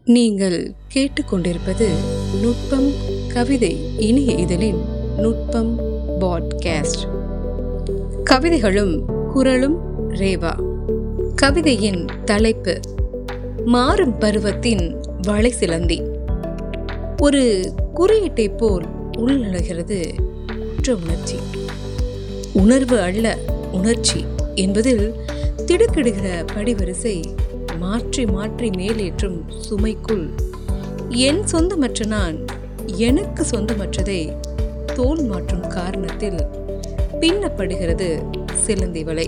நீங்கள் கேட்டுக்கொண்டிருப்பது நுட்பம் கவிதை இணைய இதழின் நுட்பம் பாட்காஸ்ட் கவிதைகளும் குரலும் ரேவா கவிதையின் தலைப்பு மாறும் பருவத்தின் வளை சிலந்தி ஒரு குறியீட்டை போல் உள்நுழைகிறது குற்ற உணர்ச்சி உணர்வு அல்ல உணர்ச்சி என்பதில் திடுக்கிடுகிற படிவரிசை மாற்றி மாற்றி மேலேற்றும் சுமைக்குள் என் சொந்தமற்ற நான் எனக்கு சொந்தமற்றதை தோல் மாற்றும் காரணத்தில் பின்னப்படுகிறது சிலந்தி வலை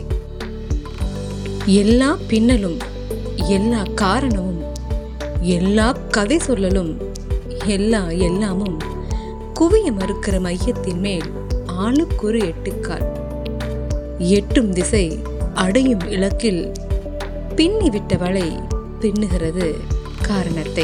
எல்லா பின்னலும் எல்லா காரணமும் எல்லா கதை சொல்லலும் எல்லா எல்லாமும் குவிய மறுக்கிற மையத்தின் மேல் ஆளுக்கொரு எட்டுக்கால் எட்டும் திசை அடையும் இலக்கில் பின்னிவிட்ட வலை பின்னுகிறது காரணத்தை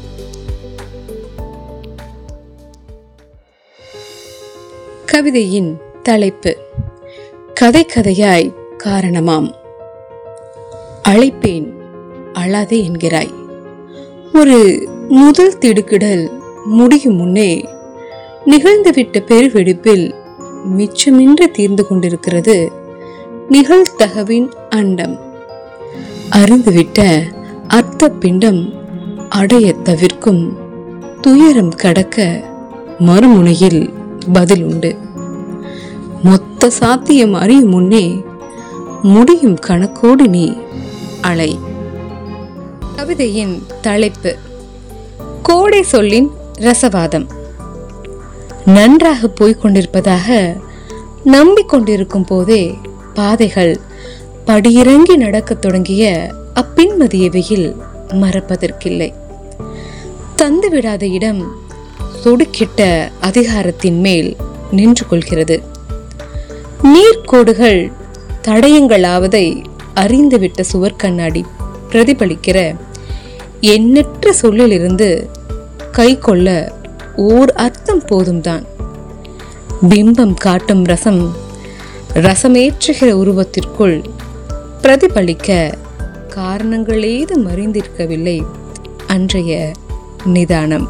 கவிதையின் தலைப்பு கதை கதையாய் காரணமாம் அழைப்பேன் அழாதே என்கிறாய் ஒரு முதல் திடுக்கிடல் முடியும் முன்னே நிகழ்ந்துவிட்ட பெருவெடிப்பில் மிச்சமின்றி தீர்ந்து கொண்டிருக்கிறது நிகழ்தகவின் அண்டம் அறிந்துவிட்ட அர்த்த பிண்டம் அடைய தவிர்க்கும் துயரம் கடக்க மறுமுனையில் பதில் உண்டு மொத்த சாத்தியம் அறியும் முன்னே முடியும் கணக்கோடு நீ அலை கவிதையின் தலைப்பு கோடை சொல்லின் ரசவாதம் நன்றாக போய்க் கொண்டிருப்பதாக நம்பிக்கொண்டிருக்கும் போதே பாதைகள் படியிறங்கி நடக்கத் தொடங்கிய அப்பின்மதிய வெயில் மறப்பதற்கில்லை தந்துவிடாத இடம் சொடுக்கிட்ட அதிகாரத்தின் மேல் நின்று கொள்கிறது நீர்க்கோடுகள் தடயங்களாவதை அறிந்துவிட்ட சுவர் கண்ணாடி பிரதிபலிக்கிற எண்ணற்ற சொல்லிலிருந்து கை கொள்ள ஓர் அர்த்தம் போதும்தான் பிம்பம் காட்டும் ரசம் ரசமேற்றுகிற உருவத்திற்குள் பிரதிபலிக்க காரணங்கள் ஏதும் அறிந்திருக்கவில்லை அன்றைய நிதானம்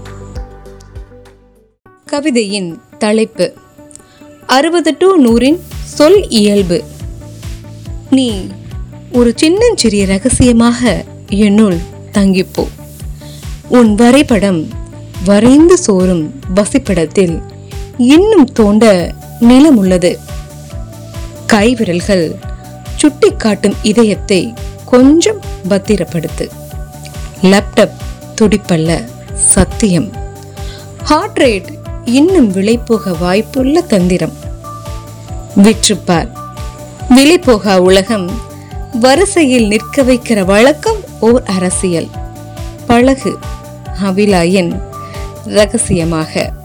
கவிதையின் தலைப்பு அறுபது டு நூறின் சொல் இயல்பு நீ ஒரு சின்னஞ்சிறிய ரகசியமாக என்னுள் தங்கிப்போ உன் வரைபடம் வரைந்து சோறும் வசிப்பிடத்தில் இன்னும் தோண்ட நிலம் உள்ளது கைவிரல்கள் சுட்டிக்காட்டும் இதயத்தை கொஞ்சம் பத்திரப்படுத்து லேப்டாப் துடிப்பல்ல சத்தியம் ஹார்ட் ரேட் இன்னும் விலை போக வாய்ப்புள்ள தந்திரம் விற்றுப்பார் விலை போகா உலகம் வரிசையில் நிற்க வைக்கிற வழக்கம் ஓர் அரசியல் பழகு அபிலாயன் ரகசியமாக